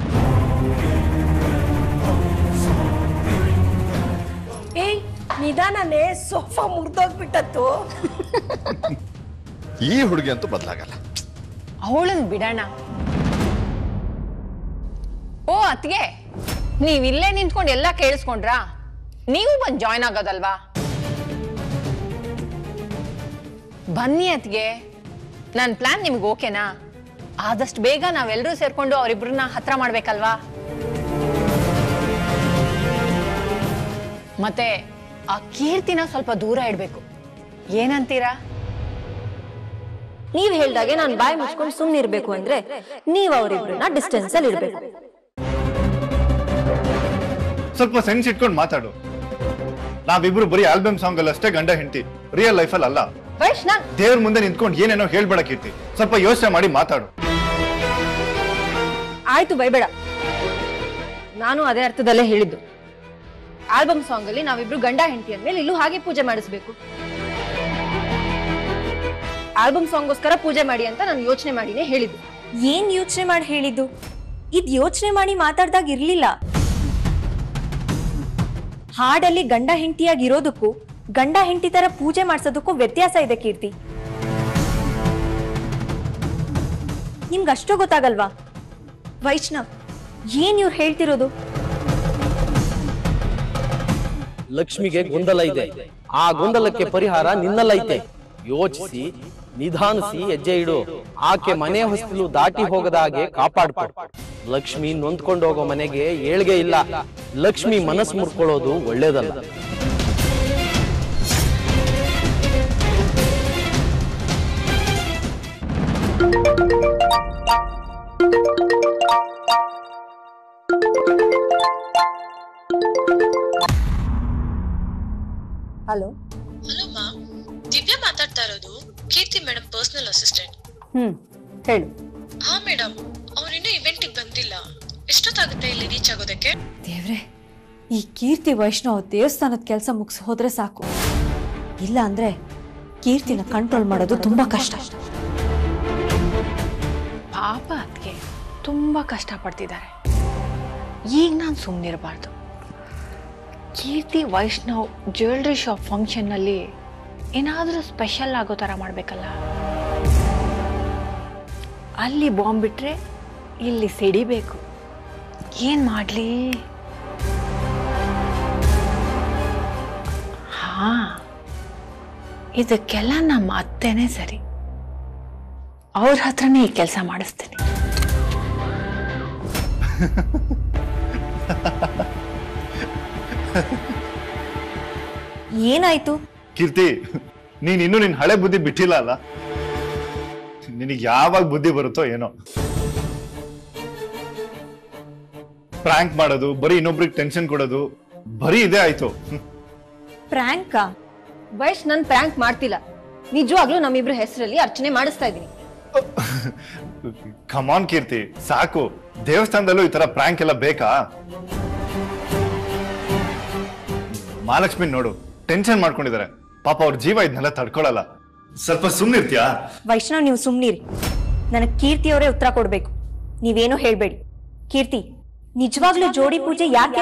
ಏಯ್ ನಿಧಾನನೇ ಸೋಫಾ ಮುರಿದೋಗ್ಬಿಟ್ಟತ್ತು ಈ ಹುಡುಗಿ ಅಂತೂ ಬದಲಾಗಲ್ಲ ಅವಳನ್ ಬಿಡೋಣ ಓ ಅತ್ಗೆ ನೀವ್ ಇಲ್ಲೇ ನಿಂತ್ಕೊಂಡು ಎಲ್ಲ ಕೇಳಿಸ್ಕೊಂಡ್ರಾ ನೀವು ಬಂದ್ ಜಾಯ್ನ್ ಆಗೋದಲ್ವಾ ಬನ್ನಿ ಅತ್ಗೆ ನನ್ನ ಪ್ಲಾನ್ ನಿಮ್ಗೆ ಓಕೆನಾ ಆದಷ್ಟು ಬೇಗ ನಾವೆಲ್ಲರೂ ಸೇರ್ಕೊಂಡು ಅವರಿಬ್ರನ್ನ ಹತ್ರ ಮಾಡ್ಬೇಕಲ್ವಾ ಮತ್ತೆ ಆ ಕೀರ್ತಿನ ಸ್ವಲ್ಪ ದೂರ ಇಡ್ಬೇಕು ಏನಂತೀರಾ ನೀವ್ ಹೇಳ್ದಾಗೆ ನಾನು ಬಾಯಿ ಮುಚ್ಕೊಂಡು ಸುಮ್ನೆ ಇರ್ಬೇಕು ಅಂದ್ರೆ ನೀವ್ ಅವರಿಬ್ರನ್ನ ಡಿಸ್ಟೆನ್ಸ್ ಅಲ್ಲಿ ಇರ್ಬೇಕು ಸ್ವಲ್ಪ ಸೆನ್ಸ್ ಇಟ್ಕೊಂಡು ಮಾತಾಡು ನಾವಿಬ್ರು ಬರೀ ಆಲ್ಬಮ್ ಸಾಂಗ್ ಅಲ್ಲಿ ಅಷ್ಟೇ ಗಂಡ ಹೆಂಡತಿ ರಿಯಲ್ ಲೈಫಲ್ಲಿ ಅಲ್ಲ ವೈಶ್ ನಾನ್ ದೇವ್ರ ಮುಂದೆ ನಿಂತ್ಕೊಂಡು ಏನೇನೋ ಹೇಳ್ಬೇಡ ಕೀರ್ತಿ ಸ್ವಲ್ಪ ಯೋಚನೆ ಮಾಡಿ ಮಾತಾಡು ಆಯ್ತು ಬೈಬೇಡ ನಾನು ಅದೇ ಅರ್ಥದಲ್ಲೇ ಹೇಳಿದ್ದು ಆಲ್ಬಮ್ ಸಾಂಗ್ ಅಲ್ಲಿ ನಾವಿಬ್ರು ಗಂಡ ಹೆಂಡತಿ ಅಂದ್ಮೇಲೆ ಇಲ್ಲೂ ಹಾಗೆ ಪೂಜೆ ಮಾಡಿಸ್ಬೇಕು ಆಲ್ಬಮ್ ಸಾಂಗ್ಗೋಸ್ಕರ ಪೂಜೆ ಮಾಡಿ ಅಂತ ನಾನು ಯೋಚನೆ ಮಾಡಿನೇ ಹೇಳಿದ್ದು ಏನ್ ಯೋಚನೆ ಮಾಡಿ ಹೇಳಿದ್ದು ಇದ್ ಯೋಚನೆ ಮಾಡಿ ಮಾತಾಡ್ದಾಗ ಇರ್ಲಿಲ್ಲ ಹಾಡಲ್ಲಿ ಗಂಡ ಹೆಂಡತಿಯಾಗಿ ಇರೋದಕ್ಕೂ ಗಂಡ ಹೆಂಡತಿ ತರ ಪೂಜೆ ಮಾಡ್ಸೋದಕ್ಕೂ ವ್ಯತ್ಯಾಸ ಇದೆ ಕೀರ್ತಿ ನಿಮ್ಗೆ ಅಷ್ಟು ಗೊತ್ತಾಗಲ್ವಾ ವೈಷ್ಣವ್ ಏನ್ ಇವ್ರು ಹೇಳ್ತಿರೋದು ಲಕ್ಷ್ಮಿಗೆ ಗೊಂದಲ ಇದೆ ಆ ಗೊಂದಲಕ್ಕೆ ಪರಿಹಾರ ನಿನ್ನಲ್ಲೈತೆ ಯೋಚಿಸಿ ನಿಧಾನಿಸಿ ಹೆಜ್ಜೆ ಇಡು ಆಕೆ ಮನೆ ಹೊಸ್ತಿಲು ದಾಟಿ ಹೋಗದ ಹಾಗೆ ಕಾಪಾಡ್ಕೊ ಲಕ್ಷ್ಮಿ ನೊಂದ್ಕೊಂಡು ಹೋಗೋ ಮನೆಗೆ ಏಳ್ಗೆ ಇಲ್ಲ ಲಕ್ಷ್ಮಿ ಮನಸ್ಸು ಮುರ್ಕೊಳ್ಳೋದು ಒಳ್ಳೇದಲ್ಲ ಹಲೋ ಹಲೋ ಮಾ ದಿವ್ಯಾ ಮಾತಾಡ್ತಾ ಇರೋದು ಕೀರ್ತಿ ಮೇಡಮ್ ಪರ್ಸನಲ್ ಅಸಿಸ್ಟೆಂಟ್ ಹ್ಮ್ ಹೇಳು ಹಾ ಮೇಡಮ್ ಅವ್ರಿನ್ನೂ ಇವೆಂಟಿಗೆ ಬಂದಿಲ್ಲ ಎಷ್ಟೊತ್ತಾಗುತ್ತೆ ಇಲ್ಲಿ ರೀಚ್ ಆಗೋದಕ್ಕೆ ದೇವ್ರೆ ಈ ಕೀರ್ತಿ ವೈಷ್ಣವ್ ದೇವಸ್ಥಾನದ ಕೆಲಸ ಮುಗಿಸಿ ಹೋದ್ರೆ ಸಾಕು ಇಲ್ಲ ಅಂದ್ರೆ ಕೀರ್ತಿನ ಕಂಟ್ರೋಲ್ ಮಾಡೋದು ತುಂಬಾ ಕಷ್ಟ ಪಾಪ ಅದಕ್ಕೆ ತುಂಬ ಕಷ್ಟಪಡ್ತಿದ್ದಾರೆ ಈಗ ನಾನು ಸುಮ್ಮನಿರಬಾರ್ದು ಕೀರ್ತಿ ವೈಷ್ಣವ್ ಜ್ಯುವೆಲ್ರಿ ಶಾಪ್ ಫಂಕ್ಷನ್ನಲ್ಲಿ ಏನಾದರೂ ಸ್ಪೆಷಲ್ ಆಗೋ ಥರ ಮಾಡಬೇಕಲ್ಲ ಅಲ್ಲಿ ಬಾಂಬ್ ಬಿಟ್ರೆ ಇಲ್ಲಿ ಸಿಡಿಬೇಕು ಏನು ಮಾಡಲಿ ಹಾ ಇದಕ್ಕೆಲ್ಲ ನಮ್ಮ ಅತ್ತೆನೇ ಸರಿ ಅವ್ರ ಹತ್ರನೇ ಈ ಕೆಲಸ ಮಾಡಿಸ್ತೀನಿ ಏನಾಯ್ತು ಕೀರ್ತಿ ನೀನ್ ಇನ್ನೂ ನಿನ್ ಹಳೆ ಬುದ್ಧಿ ಬಿಟ್ಟಿಲ್ಲ ಅಲ್ಲ ನಿನಗೆ ಯಾವಾಗ ಬುದ್ಧಿ ಬರುತ್ತೋ ಏನೋ ಪ್ರ್ಯಾಂಕ್ ಮಾಡೋದು ಬರೀ ಇನ್ನೊಬ್ರಿಗೆ ಟೆನ್ಷನ್ ಕೊಡೋದು ಬರೀ ಇದೇ ಆಯ್ತು ಹ್ಮ್. ಪ್ರ್ಯಾಂಕಾ ವೈಶ್ ನನ್ ಪ್ರ್ಯಾಂಕ್ ಮಾಡ್ತಿಲ್ಲ ನಿಜವಾಗ್ಲೂ ನಮ್ಮಿಬ್ರು ಹೆಸರಲ್ಲಿ ಅರ್ಚನೆ ಮಾಡಿಸ್ತಾ ಇದೀನಿ ಕಮಾನ್ ಕೀರ್ತಿ ಸಾಕು ದೇವಸ್ಥಾನದಲ್ಲೂ ಈ ತರ ಪ್ರ್ಯಾಂಕ್ ಎಲ್ಲ ಬೇಕಾ ಮಹಾಲಕ್ಷ್ಮಿ ನೋಡು ಟೆನ್ಷನ್ ಮಾಡ್ಕೊಂಡಿದ್ದಾರೆ ಪಾಪ ಅವ್ರ ಜೀವ ಇದನ್ನೆಲ್ಲ ತಡ್ಕೊಳಲ್ಲ ಸ್ವಲ್ಪ ಸುಮ್ನಿರ್ತೀಯಾ ವೈಷ್ಣವ್ ನೀವು ಸುಮ್ನಿರಿ ನನಗೆ ಕೀರ್ತಿಯವರೇ ಉತ್ತರ ಕೊಡ್ಬೇಕು ನೀವೇನು ಹೇಳ್ಬೇಡಿ ಕೀರ್ತಿ ನಿಜವಾಗ್ಲೂ ಜೋಡಿ ಪೂಜೆ ಯಾಕೆ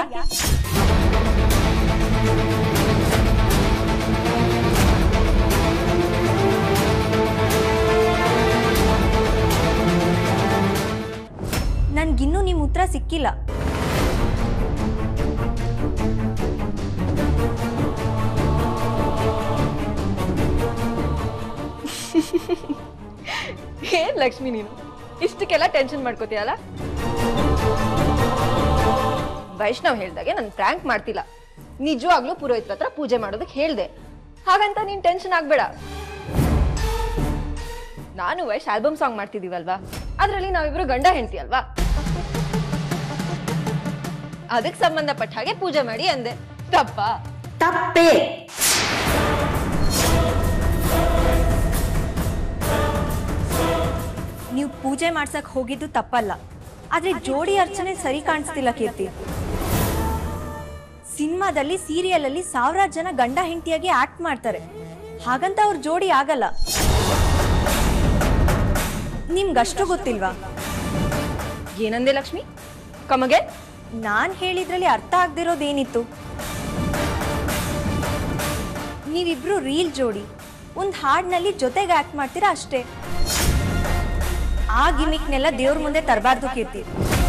ನನ್ಗಿನ್ನೂ ನಿಮ್ ಉತ್ತರ ಸಿಕ್ಕಿಲ್ಲ ಏನ್ ಲಕ್ಷ್ಮಿ ನೀನು ಇಷ್ಟಕ್ಕೆಲ್ಲ ಟೆನ್ಷನ್ ಮಾಡ್ಕೋತೀಯಲ್ಲ ವೈಷ್ಣವ್ ಹೇಳ್ದಾಗೆ ನನ್ ಪ್ರ್ಯಾಂಕ್ ಮಾಡ್ತಿಲ್ಲ ನಿಜವಾಗ್ಲೂ ಪುರೋಹಿತ್ರ ಹತ್ರ ಪೂಜೆ ಮಾಡೋದಕ್ಕೆ ಹೇಳ್ದೆ ಹಾಗಂತ ನೀನ್ ಟೆನ್ಷನ್ ಆಗ್ಬೇಡ ನಾನು ವೈಶ್ ಆಲ್ಬಮ್ ಸಾಂಗ್ ಮಾಡ್ತಿದೀವಲ್ವಾ ಅದ್ರಲ್ಲಿ ನಾವಿಬ್ರು ಗಂಡ ಹೆಂಡತಿ ಅಲ್ವಾ ಅದಕ್ಕೆ ಸಂಬಂಧಪಟ್ಟ ಹಾಗೆ ಪೂಜೆ ಮಾಡಿ ಅಂದೆ ತಪ್ಪಾ ತಪ್ಪೇ ಪೂಜೆ ಮಾಡ್ಸಕ್ ಹೋಗಿದ್ದು ತಪ್ಪಲ್ಲ ಆದ್ರೆ ಜೋಡಿ ಅರ್ಚನೆ ಸರಿ ಕಾಣಿಸ್ತಿಲ್ಲ ಕೀರ್ತಿ ಸಿನಿಮಾದಲ್ಲಿ ಸೀರಿಯಲ್ ಅಲ್ಲಿ ಸಾವಿರಾರು ಜನ ಗಂಡ ಹೆಂಡತಿಯಾಗಿ ಆಕ್ಟ್ ಮಾಡ್ತಾರೆ ಹಾಗಂತ ಅವ್ರ ಜೋಡಿ ಆಗಲ್ಲ ನಿಮ್ಗಷ್ಟು ಗೊತ್ತಿಲ್ವಾ ಏನಂದೆ ಲಕ್ಷ್ಮಿ ಕಮಗೆ ನಾನ್ ಹೇಳಿದ್ರಲ್ಲಿ ಅರ್ಥ ಆಗ್ದಿರೋದೇನಿತ್ತು ನೀವಿಬ್ರು ರೀಲ್ ಜೋಡಿ ಒಂದ್ ಹಾಡ್ನಲ್ಲಿ ಜೊತೆಗೆ ಆಕ್ಟ್ ಮಾಡ್ತೀರಾ ಅಷ್ಟೇ ಆ ಗಿಮಿಕ್ನೆಲ್ಲ ದೇವ್ರ ಮುಂದೆ ತರಬಾರ್ದು ಕೀರ್ತಿ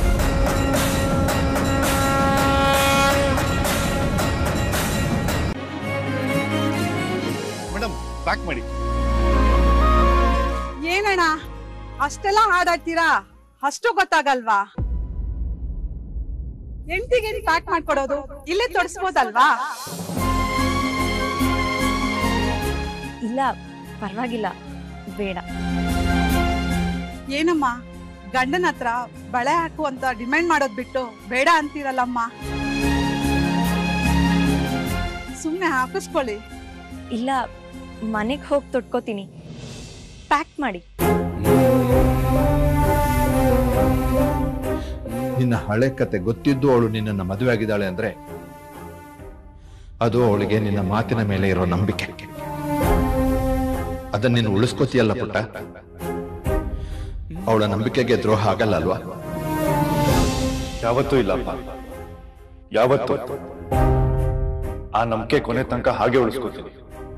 ಮೇಡಮ್ ಪ್ಯಾಕ್ ಮಾಡಿ ಏನಣ್ಣ ಅಷ್ಟೆಲ್ಲ ಹಾಡಾಡ್ತೀರಾ ಅಷ್ಟು ಗೊತ್ತಾಗಲ್ವಾ ಹೆಂಡತಿಗೆ ಪ್ಯಾಕ್ ಮಾಡ್ಕೊಡೋದು ಇಲ್ಲೇ ತೊಡಸ್ಬೋದಲ್ವಾ ಇಲ್ಲ ಪರವಾಗಿಲ್ಲ ಬೇಡ ಏನಮ್ಮ ಗಂಡನ ಹತ್ರ ಬಳೆ ಹಾಕು ಅಂತ ಡಿಮ್ಯಾಂಡ್ ಮಾಡೋದ್ ಬಿಟ್ಟು ಬೇಡ ಅಂತೀರಲ್ಲಮ್ಮ ಸುಮ್ನೆ ಹಾಕಿಸ್ಕೊಳ್ಳಿ ಇಲ್ಲ ಮನೆಗೆ ಹೋಗಿ ತೊಟ್ಕೋತೀನಿ ಪ್ಯಾಕ್ ಮಾಡಿ ನಿನ್ನ ಹಳೆ ಕತೆ ಗೊತ್ತಿದ್ದು ಅವಳು ನಿನ್ನನ್ನು ಮದುವೆ ಆಗಿದ್ದಾಳೆ ಅಂದ್ರೆ ಅದು ಅವಳಿಗೆ ನಿನ್ನ ಮಾತಿನ ಮೇಲೆ ಇರೋ ನಂಬಿಕೆ ಅದನ್ನ ನೀನು ಉಳಿಸ್ಕೋತೀಯಲ್ಲ ಪುಟ್ಟ ಅವಳ ನಂಬಿಕೆಗೆ ದ್ರೋಹ ಆಗಲ್ಲ ಅಲ್ವಾ ಯಾವತ್ತೂ ಇಲ್ಲಪ್ಪ ಯಾವತ್ತೂ ಆ ನಂಬಿಕೆ ಕೊನೆ ತನಕ ಹಾಗೆ ಉಳಿಸ್ಕೋತೀನಿ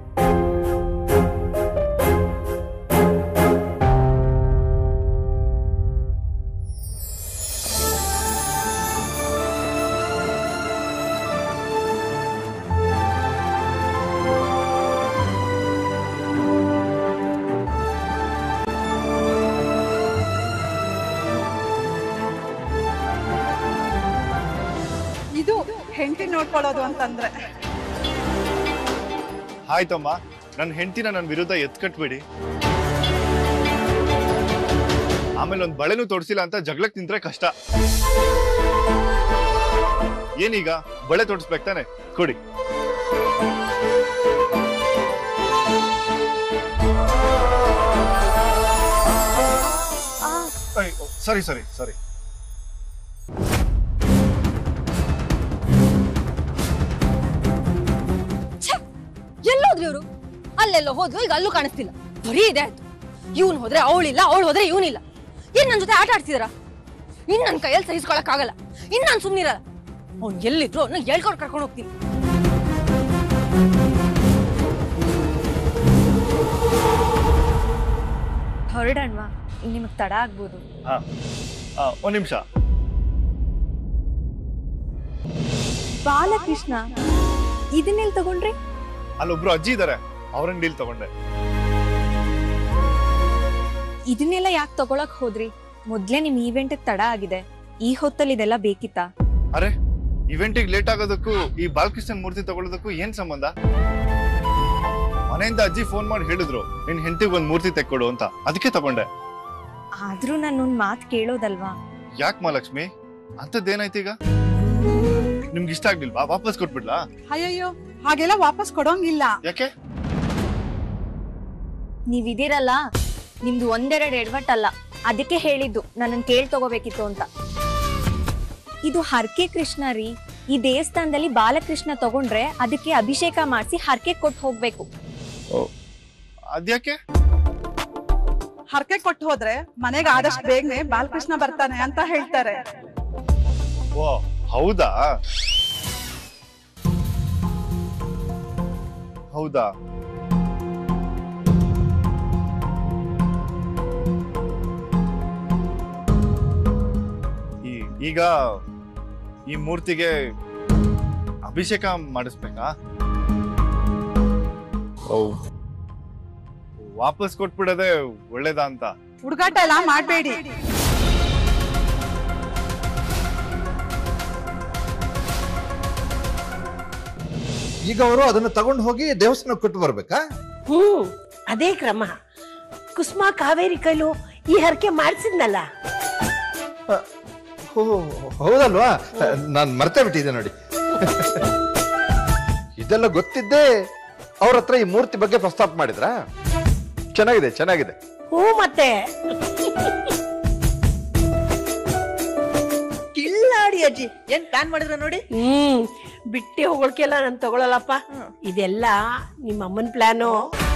ಇದು ಹೆಂಡತಿ ನೋಡ್ಕೊಳ್ಳೋದು ಅಂತಂದ್ರೆ ಆಯ್ತಮ್ಮ ನನ್ನ ಹೆಂಡತಿನ ನನ್ನ ವಿರುದ್ಧ ಎತ್ಕಟ್ಬೇಡಿ ಆಮೇಲೆ ಒಂದ್ ಬಳೆನೂ ತೊಡ್ಸಿಲ್ಲ ಅಂತ ಜಗಳಕ್ ನಿಂತ್ರೆ ಕಷ್ಟ ಏನೀಗ ಬಳೆ ತೊಡ್ಸ್ಬೇಕು ತಾನೆ ಕೊಡಿ ಸರಿ ಸರಿ ಸರಿ ಎಲ್ಲೋದ್ರಿ ಇವರು ಅಲ್ಲೆಲ್ಲೋ ಹೋದ್ರು ಈಗ ಅಲ್ಲೂ ಕಾಣಿಸ್ತಿಲ್ಲ ಬರೀ ಇದೆ ಆಯ್ತು ಇವನ್ ಹೋದ್ರೆ ಅವಳಿಲ್ಲ ಅವಳು ಹೋದ್ರೆ ಇವನಿಲ್ಲ ಏನ್ ನನ್ ಜೊತೆ ಆಟ ಆಡ್ತಿದಾರ ಇನ್ ನನ್ ಕೈಯಲ್ಲಿ ಸಹಿಸ್ಕೊಳಕ್ ಆಗಲ್ಲ ಇನ್ ನಾನ್ ಸುಮ್ನಿರಲ್ಲ ಅವ್ನ್ ಎಲ್ಲಿದ್ರು ಅವ್ನ ಹೇಳ್ಕೊಂಡು ಕರ್ಕೊಂಡು ಹೋಗ್ತೀನಿ ಹೊರಡಣ್ವಾ ನಿಮಗೆ ತಡ ಆಗ್ಬೋದು ಹಾ ಆ, ಒಂದ್ ನಿಮಿಷ ಬಾಲಕೃಷ್ಣ ಇದನ್ನೆಲ್ಲಿ ತಗೊಂಡ್ರಿ ಅಲ್ಲೊಬ್ರು ಅಜ್ಜಿ ಇದಾರೆ ಅವ್ರನ್ನ ಡೀಲ್ ತಗೊಂಡೆ ಇದನ್ನೆಲ್ಲ ಯಾಕೆ ತಗೊಳಕ್ ಹೋದ್ರಿ ಮೊದ್ಲೇ ನಿಮ್ ಈವೆಂಟ್ ತಡ ಆಗಿದೆ ಈ ಹೊತ್ತಲ್ಲಿ ಇದೆಲ್ಲ ಬೇಕಿತ್ತಾ ಅರೆ ಇವೆಂಟಿಗೆ ಲೇಟ್ ಆಗೋದಕ್ಕೂ ಈ ಬಾಲಕೃಷ್ಣನ್ ಮೂರ್ತಿ ತಗೊಳ್ಳೋದಕ್ಕೂ ಏನ್ ಸಂಬಂಧ ಮನೆಯಿಂದ ಅಜ್ಜಿ ಫೋನ್ ಮಾಡಿ ಹೇಳಿದ್ರು ನಿನ್ ಹೆಂಡತಿಗೆ ಒಂದ್ ಮೂರ್ತಿ ತೆಕ್ಕೊಡು ಅಂತ ಅದಕ್ಕೆ ತಗೊಂಡೆ ಆದ್ರೂ ನನ್ನೊಂದ್ ಮಾತ್ ಕೇಳೋದಲ್ವಾ ಯಾಕ್ ಮಹಾಲಕ್ಷ್ಮಿ ಅಂತದ್ದೇನಾಯ್ತು ಈಗ ನಿಮ್ಗೆ ಇಷ್ಟ ಆಗ್ಲಿಲ್ವಾ ವಾಪಸ್ ಕೊಟ್ಬಿಡ್ಲಾ ಅಯ್ಯಯ್ಯೋ ಹಾಗೆಲ್ಲ ವಾಪಸ್ ಕೊಡೋಂಗಿಲ್ಲ ಯಾಕೆ ನೀವಿದಿರಲ್ಲ ನಿಮ್ದು ಒಂದೆರಡು ಎಡವಟ್ ಅಲ್ಲ ಅದಕ್ಕೆ ಹೇಳಿದ್ದು ನನ್ನನ್ ಕೇಳ್ ತಗೋಬೇಕಿತ್ತು ಅಂತ ಇದು ಹರ್ಕೆ ಕೃಷ್ಣ ರೀ ಈ ದೇವಸ್ಥಾನದಲ್ಲಿ ಬಾಲಕೃಷ್ಣ ತಗೊಂಡ್ರೆ ಅದಕ್ಕೆ ಅಭಿಷೇಕ ಮಾಡಿಸಿ ಹರ್ಕೆ ಕೊಟ್ಟು ಹೋಗ್ಬೇಕು ಅದ್ಯಾಕೆ ಹರಕೆ ಕೊಟ್ಟು ಹೋದ್ರೆ ಮನೆಗೆ ಆದಷ್ಟು ಬೇಗನೆ ಬಾಲಕೃಷ್ಣ ಬರ್ತಾನೆ ಅಂತ ಹೇಳ್ತಾರೆ ಓ ಹೌದಾ ಹೌದಾ ಈ- ಈಗ ಈ ಮೂರ್ತಿಗೆ ಅಭಿಷೇಕ ಮಾಡಿಸ್ಬೇಕಾ ಓ ವಾಪಸ್ ಕೊಟ್ಬಿಡೋದೇ ಒಳ್ಳೇದಾ ಅಂತ ಹುಡುಗಾಟ ಎಲ್ಲ ಮಾಡ್ಬೇಡಿ ಈಗ ಅವರು ಅದನ್ನ ತಗೊಂಡು ಹೋಗಿ ದೇವಸ್ಥಾನಕ್ಕೆ ಕೊಟ್ಟು ಬರ್ಬೇಕಾ ಹ್ಮ್ ಅದೇ ಕ್ರಮ ಕುಸುಮ ಕಾವೇರಿ ಕೈಲು ಈ ಹರಕೆ ಮಾಡಿಸಿದ್ನಲ್ಲ ಓ, ಹೌದಲ್ವಾ ನಾನು ಮರ್ತೇ ಬಿಟ್ಟಿದ್ದೆ ನೋಡಿ ಇದೆಲ್ಲ ಗೊತ್ತಿದ್ದೇ ಅವ್ರ ಹತ್ರ ಈ ಮೂರ್ತಿ ಬಗ್ಗೆ ಪ್ರಸ್ತಾಪ ಮಾಡಿದ್ರಾ ಚೆನ್ನಾಗಿದೆ ಚೆನ್ನಾಗಿದೆ ಹ್ಞೂ ಮತ್ತೆ ನೋಡಿ ಅಜ್ಜಿ ಏನ್ ಪ್ಲಾನ್ ಮಾಡಿದ್ರ ನೋಡಿ ಹ್ಮ್ ಬಿಟ್ಟಿ ಹೊಗಳ್ಕೆಲ್ಲ ನಾನು ತಗೊಳಲ್ಲಪ್ಪ ಇದೆಲ್ಲ ನಿಮ್ಮ ಅಮ್ಮನ ಪ್ಲಾನು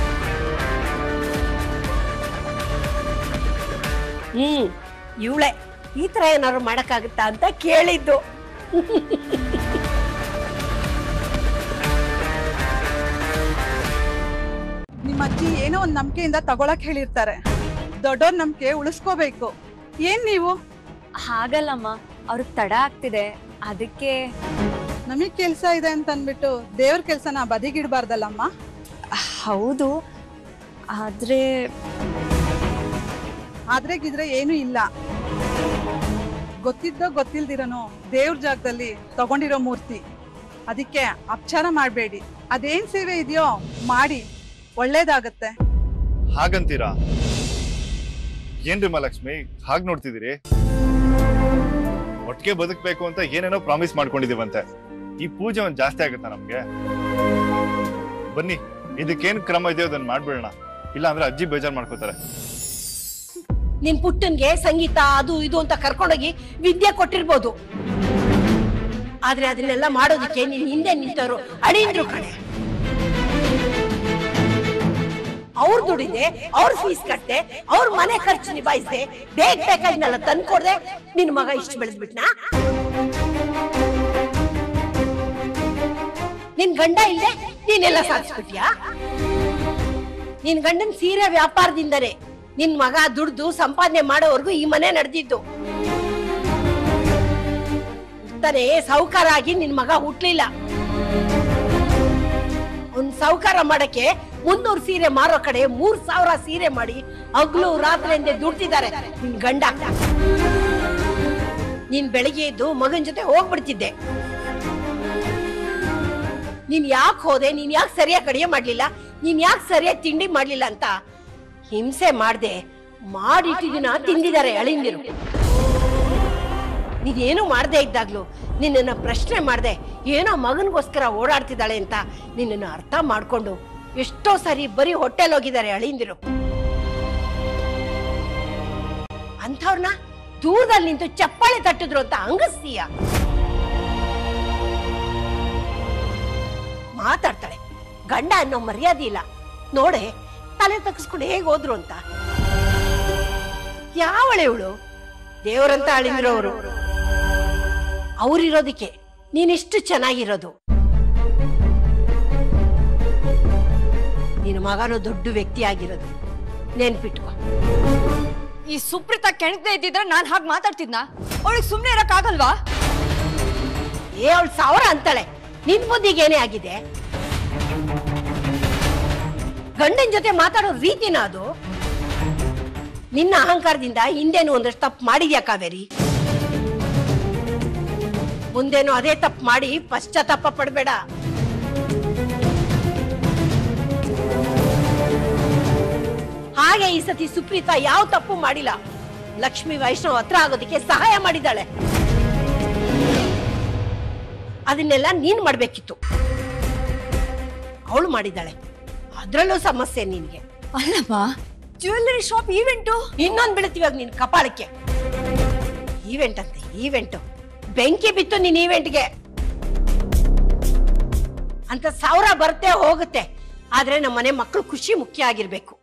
ಹ್ಮ್ ಇವಳೆ ಈ ತರ ಏನಾದ್ರು ಮಾಡಕ್ಕಾಗುತ್ತಾ ಅಂತ ಕೇಳಿದ್ದು ನಿಮ್ಮ ಅಜ್ಜಿ ಏನೋ ಒಂದ್ ನಂಬಿಕೆಯಿಂದ ತಗೊಳಕ್ ಹೇಳಿರ್ತಾರೆ ದೊಡ್ಡೋರ್ ನಂಬಿಕೆ ಉಳಿಸ್ಕೋಬೇಕು ಏನ್ ನೀವು ಹಾಗಲ್ಲಮ್ಮ ಅವ್ರಿಗೆ ತಡ ಆಗ್ತಿದೆ ಅದಕ್ಕೆ ನಮಗ್ ಕೆಲ್ಸ ಇದೆ ಅಂತ ಅಂದ್ಬಿಟ್ಟು ದೇವ್ರ ಕೆಲ್ಸನ ಬದಿಗಿಡ್ಬಾರ್ದಲ್ಲಮ್ಮ ಹೌದು ಆದ್ರೆ ಆದ್ರೆ ಗಿದ್ರೆ ಏನು ಇಲ್ಲ ಗೊತ್ತಿದ್ದೋ ಗೊತ್ತಿಲ್ದಿರನೋ ದೇವ್ರ ಜಾಗದಲ್ಲಿ ತಗೊಂಡಿರೋ ಮೂರ್ತಿ ಅದಕ್ಕೆ ಅಪಚಾರ ಮಾಡಬೇಡಿ ಅದೇನ್ ಸೇವೆ ಇದೆಯೋ ಮಾಡಿ ಒಳ್ಳೇದಾಗತ್ತೆ ಹಾಗಂತೀರಾ ಏನ್ರಿ ಮಹಾಲಕ್ಷ್ಮಿ ಹಾಗ್ ನೋಡ್ತಿದ್ದೀರಿ ಒಟ್ಟಿಗೆ ಬದುಕ್ಬೇಕು ಅಂತ ಏನೇನೋ ಪ್ರಾಮಿಸ್ ಮಾಡ್ಕೊಂಡಿದೀವಂತೆ ಈ ಪೂಜೆ ಒಂದ್ ಜಾಸ್ತಿ ಆಗುತ್ತಾ ನಮ್ಗೆ ಬನ್ನಿ ಇದಕ್ಕೇನ್ ಕ್ರಮ ಇದೆಯೋ ಅದನ್ನ ಮಾಡ್ಬಿಡೋಣ ಇಲ್ಲ ಅಂದ್ರೆ ಅಜ್ಜಿ ಬೇಜಾರ್ ಮಾಡ್ಕೋತಾರೆ ನಿನ್ ಪುಟ್ಟನ್ಗೆ ಸಂಗೀತ ಅದು ಇದು ಅಂತ ಕರ್ಕೊಂಡೋಗಿ ವಿದ್ಯೆ ಕೊಟ್ಟಿರ್ಬೋದು ಆದ್ರೆ ಅದನ್ನೆಲ್ಲ ಮಾಡೋದಕ್ಕೆ ನೀನ್ ಹಿಂದೆ ನಿಂತವರು ಅಡಿಂದ್ರು ಕಣೆ ಅವ್ರ ದುಡಿದೆ ಅವ್ರ ಫೀಸ್ ಕಟ್ಟೆ ಅವ್ರ ಮನೆ ಖರ್ಚು ನಿಭಾಯಿಸಿದೆ ಬೇಗ ಬೇಕಾದ್ನೆಲ್ಲ ತಂದ್ಕೊಡ್ದೆ ನಿನ್ ಮಗ ಇಷ್ಟು ಬೆಳೆದ್ಬಿಟ್ನಾ ನಿನ್ ಗಂಡ ಇಲ್ದೆ ನೀನೆಲ್ಲ ಸಾಧಿಸ್ಬಿಟ್ಯಾ ನಿನ್ ಗಂಡನ್ ಸೀರೆ ವ್ಯಾಪಾರದಿಂದನೇ ನಿನ್ ಮಗ ದುಡ್ದು ಸಂಪಾದನೆ ಮಾಡೋವರೆಗೂ ಈ ಮನೆ ನಡೆದಿದ್ದು ತಾನೇ ಸಾಹುಕಾರ ಆಗಿ ನಿನ್ ಮಗ ಹುಟ್ಲಿಲ್ಲ ಒಂದ್ ಸಾಹುಕಾರ ಮಾಡಕ್ಕೆ ಮುನ್ನೂರ್ ಸೀರೆ ಮಾರೋ ಕಡೆ ಮೂರ್ ಸಾವಿರ ಸೀರೆ ಮಾಡಿ ಹಗ್ಲು ರಾತ್ರಿ ಎಂದೇ ದುಡ್ತಿದ್ದಾರೆ ನಿನ್ ಗಂಡ ನೀನ್ ಬೆಳಿಗ್ಗೆ ಎದ್ದು ಮಗನ್ ಜೊತೆ ಹೋಗ್ಬಿಡ್ತಿದ್ದೆ ನೀನ್ ಯಾಕೆ ಹೋದೆ ನೀನ್ ಯಾಕೆ ಸರಿಯಾಗಿ ಅಡಿಗೆ ಮಾಡ್ಲಿಲ್ಲ ನೀನ್ ಯಾಕೆ ಸರಿಯಾಗಿ ತಿಂಡಿ ಮಾಡ್ಲಿಲ್ಲ ಅಂತ ಹಿಂಸೆ ಮಾಡ್ದೆ ಮಾಡಿಟ್ಟಿದಿನ ತಿಂದಿದ್ದಾರೆ ಅಳಿಂದಿರು ನೀನೇನು ಮಾಡದೇ ಇದ್ದಾಗ್ಲು ನಿನ್ನನ್ನ ಪ್ರಶ್ನೆ ಮಾಡ್ದೆ ಏನೋ ಮಗನಿಗೋಸ್ಕರ ಓಡಾಡ್ತಿದ್ದಾಳೆ ಅಂತ ನಿನ್ನನ್ನು ಅರ್ಥ ಮಾಡ್ಕೊಂಡು ಎಷ್ಟೋ ಸರಿ ಬರೀ ಹೊಟ್ಟೆಲ್ ಹೋಗಿದ್ದಾರೆ ಅಳಿಂದಿರು ಅಂಥವ್ರನ್ನ ದೂರದಲ್ಲಿ ನಿಂತು ಚಪ್ಪಾಳೆ ತಟ್ಟಿದ್ರು ಅಂತ ಅಂಗಸ್ತೀಯ ಮಾತಾಡ್ತಾಳೆ ಗಂಡ ಅನ್ನೋ ಮರ್ಯಾದೆ ಇಲ್ಲ ನೋಡೆ ತಲೆ ತಗ್ಸ್ಕೊಂಡು ಹೇಗ್ ಹೋದ್ರು ಅಂತ ಯಾವಳೆ ಇವಳು ದೇವರಂತ ಅಳಿದ್ರು ಅವರು ಅವ್ರಿರೋದಕ್ಕೆ ನೀನಿಷ್ಟು ಚೆನ್ನಾಗಿರೋದು ನಿನ್ನ ಮಗನು ದೊಡ್ಡ ವ್ಯಕ್ತಿ ಆಗಿರೋದು ನೆನ್ಪಿಟ್ಕೋ ಈ ಸುಪ್ರೀತಾ ಕೆಣಕದೆ ಇದ್ದಿದ್ರೆ ನಾನ್ ಹಾಗೆ ಮಾತಾಡ್ತಿದ್ನಾ ಅವಳಿಗೆ ಸುಮ್ನೆ ಇರಕ್ಕಾಗಲ್ವಾ ಏ ಅವಳು ಸಾವಿರ ಅಂತಾಳೆ ನಿನ್ ಬುದ್ಧಿಗೆ ಏನೇ ಆಗಿದೆ ಗಂಡನ ಜೊತೆ ಮಾತಾಡೋ ರೀತಿನ ಅದು ನಿನ್ನ ಅಹಂಕಾರದಿಂದ ಹಿಂದೇನು ಒಂದಷ್ಟು ತಪ್ಪು ಮಾಡಿದ್ಯಾ ಕಾವೇರಿ ಮುಂದೇನು ಅದೇ ತಪ್ಪು ಮಾಡಿ ಪಶ್ಚಾತ್ತಾಪ ಪಡ್ಬೇಡ ಹಾಗೆ ಈ ಸತಿ ಸುಪ್ರೀತಾ ಯಾವ ತಪ್ಪು ಮಾಡಿಲ್ಲ ಲಕ್ಷ್ಮಿ ವೈಷ್ಣವ್ ಹತ್ರ ಆಗೋದಕ್ಕೆ ಸಹಾಯ ಮಾಡಿದ್ದಾಳೆ ಅದನ್ನೆಲ್ಲ ನೀನ್ ಮಾಡ್ಬೇಕಿತ್ತು ಅವಳು ಮಾಡಿದ್ದಾಳೆ ಅದ್ರಲ್ಲೂ ಸಮಸ್ಯೆ ನಿನ್ಗೆ ಅಲ್ಲಮ್ಮ ಜ್ಯುವೆಲ್ಲರಿ ಶಾಪ್ ಈವೆಂಟು ಇನ್ನೊಂದ್ ಬೀಳ್ತೀವಾಗ ನಿನ್ ಕಪಾಳಕ್ಕೆ ಈವೆಂಟ್ ಅಂತೆ ಈವೆಂಟ್ ಬೆಂಕಿ ಬಿತ್ತು ನಿನ್ ಈವೆಂಟ್ಗೆ ಅಂತ ಸಾವಿರ ಬರುತ್ತೆ ಹೋಗುತ್ತೆ ಆದ್ರೆ ನಮ್ಮ ಮನೆ ಮಕ್ಕಳು ಖುಷಿ ಮುಖ್ಯ ಆಗಿರ್ಬೇಕು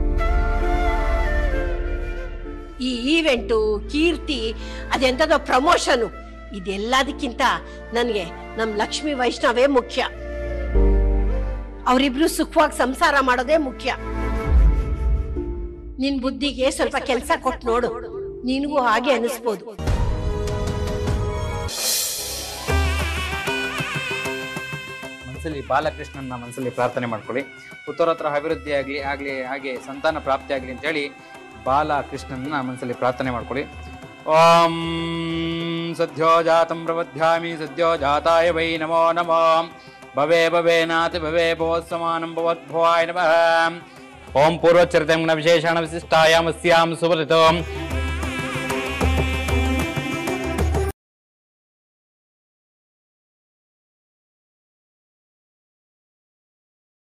ಈ ಈವೆಂಟು ಕೀರ್ತಿ ಅದೆಂತದೋ ಪ್ರಮೋಷನು ಇದೆಲ್ಲದಕ್ಕಿಂತ ನನ್ಗೆ ನಮ್ ಲಕ್ಷ್ಮಿ ವೈಷ್ಣವೇ ಮುಖ್ಯ ಅವರಿಬ್ರು ಸುಖವಾಗಿ ಸಂಸಾರ ಮಾಡೋದೇ ಮುಖ್ಯ ನಿನ್ ಬುದ್ಧಿಗೆ ಸ್ವಲ್ಪ ಕೆಲಸ ಕೊಟ್ಟು ನೋಡು ನಿನಗೂ ಹಾಗೆ ಅನಿಸ್ಬೋದು ಮನಸ್ಸಲ್ಲಿ ಬಾಲಕೃಷ್ಣನ ಮನಸ್ಸಲ್ಲಿ ಪ್ರಾರ್ಥನೆ ಮಾಡ್ಕೊಳ್ಳಿ ಉತ್ತರೋತ್ತರ ಅಭಿವೃದ್ಧಿ ಆಗಲಿ ಆಗಲಿ ಹಾಗೆ ಸಂತಾನ ಪ್ರಾಪ್ತಿ ಆಗಲಿ ಅಂತೇಳಿ ಬಾಲಕೃಷ್ಣನ ಮನಸ್ಸಲ್ಲಿ ಪ್ರಾರ್ಥನೆ ಮಾಡ್ಕೊಳ್ಳಿ ಓಂ ಸದ್ಯೋ ಜಾತಂ ಪ್ರಬಧ್ಯಾಮಿ ಸದ್ಯೋ ಜಾತಾಯ ವೈ ನಮೋ ನಮೋ ಭವೇ ಭವೇ ನಾತಿ ಭವೇ ಭವತ್ಸಮಾನಂ ಭವದ್ಭವಾಯ ನಮಃ ಓಂ ಪೂರ್ವಚರಿತಂ ನ ವಿಶೇಷಣ ವಿಶಿಷ್ಟಾಯಾಮಸ್ಯಾಂ ಸುಪರಿತೋಂ